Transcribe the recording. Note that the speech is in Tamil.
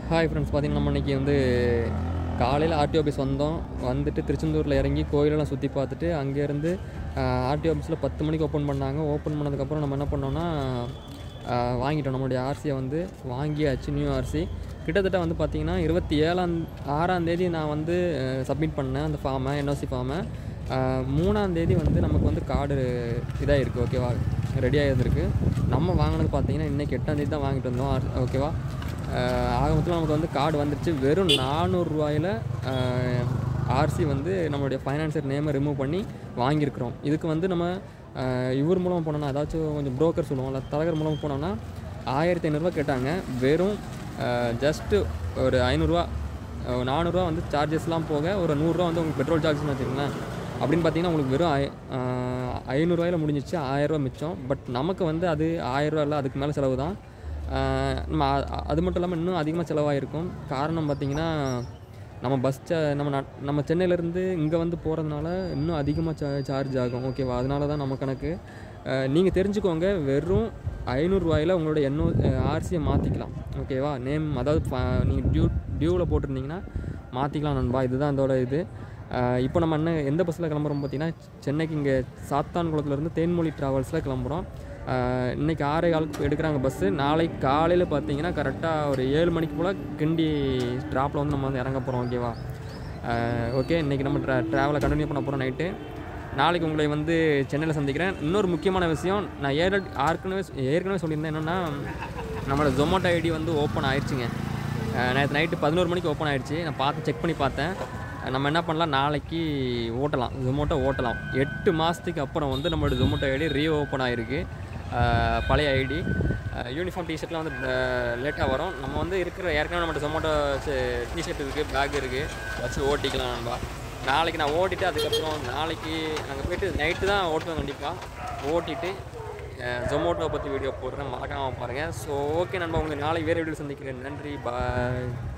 ஹாய் ஃப்ரெண்ட்ஸ் பார்த்தீங்கன்னா நம்ம இன்றைக்கி வந்து காலையில் ஆர்டி ஆஃபீஸ் வந்தோம் வந்துட்டு திருச்செந்தூரில் இறங்கி கோயிலெல்லாம் சுற்றி பார்த்துட்டு அங்கேருந்து ஆர்டி ஆஃபீஸில் பத்து மணிக்கு ஓப்பன் பண்ணாங்க ஓப்பன் பண்ணதுக்கப்புறம் நம்ம என்ன பண்ணோம்னா ஆஹ், வாங்கிட்டோம் நம்மளுடைய ஆர்சியை வந்து வாங்கியாச்சு நியூ ஆர்சி கிட்டத்தட்ட வந்து பார்த்திங்கன்னா இருபத்தி ஏழாம் ஆறாம் தேதி நான் வந்து சப்மிட் பண்ணேன் அந்த ஃபார்மை என்ஓசி ஃபார்மை மூணாம் தேதி வந்து நமக்கு வந்து கார்டு இதாக இருக்குது ஓகேவா ரெடியாக இருந்திருக்கு நம்ம வாங்கினது பார்த்தீங்கன்னா இன்றைக்கி எட்டாம் தேதி தான் வாங்கிட்டு வந்தோம் ஆர்- ஓகேவா ஆஹ் ஆக மொத்தம் நமக்கு வந்து கார்டு வந்துருச்சு வெறும் நானூறுரூவாயில் ஆர்சி வந்து நம்மளுடைய ஃபைனான்சர் நேமை ரிமூவ் பண்ணி வாங்கியிருக்கிறோம் இதுக்கு வந்து நம்ம ஆஹ் இவர் மூலமாக போனோம்னா ஏதாச்சும் கொஞ்சம் புரோக்கர் சொல்லுவோம்ல தரகர் மூலமாக போனோம்னா ஆயிரத்தி ஐநூறுரூவா கேட்டாங்க வெறும் ஜஸ்ட்டு ஒரு ஐநூறுரூவா நானூறுரூவா வந்து சார்ஜஸ்லாம் போக ஒரு நூறுரூவா வந்து உங்களுக்கு பெட்ரோல் சார்ஜஸ்னு வச்சுக்கோங்களேன் அப்படின்னு பார்த்தீங்கன்னா உங்களுக்கு வெறும் ஐ ஐநூறுரூவாயில் முடிஞ்சிச்சு ஆயிரரூவா மிச்சம் பட் நமக்கு வந்து அது ஆயிரரூவா இல்லை அதுக்கு மேலே செலவு தான் ஆஹ் நம்ம அ- அது மட்டும் இல்லாமல் இன்னும் அதிகமாக செலவாயிருக்கும் காரணம் பார்த்தீங்கன்னா நம்ம பஸ் சா நம்ம நட்- நம்ம சென்னையிலேருந்து இங்கே வந்து போகிறதுனால இன்னும் அதிகமாக சா சார்ஜ் ஆகும் ஓகேவா அதனால தான் நம்ம கணக்கு நீங்கள் தெரிஞ்சுக்கோங்க வெறும் ஐநூறுரூவாயில் உங்களோட என்ஓ ஆர்சியை மாற்றிக்கலாம் ஓகேவா நேம் அதாவது நீங்கள் டியூ டியூவில் போட்டிருந்தீங்கன்னா மாற்றிக்கலாம் நண்பா இதுதான் இதோட இது ஆஹ் இப்போ நம்ம என்ன எந்த பஸ்ஸில் கிளம்புறோம் பார்த்தீங்கன்னா சென்னைக்கு இங்கே சாத்தான்குளத்துலேருந்து தேன்மொழி ட்ராவல்ஸில் கிளம்புறோம் ஆஹ் இன்னைக்கு ஆறே காலுக்கு எடுக்கிறாங்க பஸ்ஸு நாளைக்கு காலையில் பார்த்தீங்கன்னா கரெக்டாக ஒரு ஏழு மணிக்கு போல் கிண்டி ட்ராப்பில் வந்து நம்ம வந்து இறங்க போகிறோம் ஓகேவா ஓகே இன்றைக்கி நம்ம ட்ரா ட்ராவலை கண்டினியூ பண்ண போகிறோம் நைட்டு நாளைக்கு உங்களை வந்து சென்னையில் சந்திக்கிறேன் இன்னொரு முக்கியமான விஷயம் நான் ஏற ஏற்கனவே ஏற்கனவே சொல்லியிருந்தேன் என்னென்னா நம்மளோட ஜொமேட்டோ ஐடி வந்து ஓப்பன் ஆயிடுச்சுங்க நேற்று நைட்டு பதினோரு மணிக்கு ஓப்பன் ஆயிடுச்சு நான் பார்த்து செக் பண்ணி பார்த்தேன் நம்ம என்ன பண்ணலாம் நாளைக்கு ஓட்டலாம் ஜொமேட்டோ ஓட்டலாம் எட்டு மாதத்துக்கு அப்புறம் வந்து நம்மளோட ஜொமேட்டோ ஐடி ரீ ஓப்பன் ஆகிருக்கு அஹ் பழைய ஐடி யூனிஃபார்ம் டிஷர்ட்லாம் வந்து லேட்டாக வரும் நம்ம வந்து இருக்கிற ஏற்கனவே நம்மகிட்ட ஜொமேட்டோ டிஷர்ட் இருக்குது பேக் இருக்குது வச்சு ஓட்டிக்கலாம் நண்பா நாளைக்கு நான் ஓட்டிட்டு அதுக்கப்புறம் நாளைக்கு நாங்கள் போயிட்டு நைட்டு தான் ஓட்டுவேன் கண்டிப்பாக ஓட்டிட்டு ஜொமேட்டோ பற்றி வீடியோ போடுறேன் மறக்காமல் பாருங்கள் ஸோ ஓகே நண்பா உங்களுக்கு நாளைக்கு வேறு வீடியோ சந்திக்கிறேன் நன்றி பாய்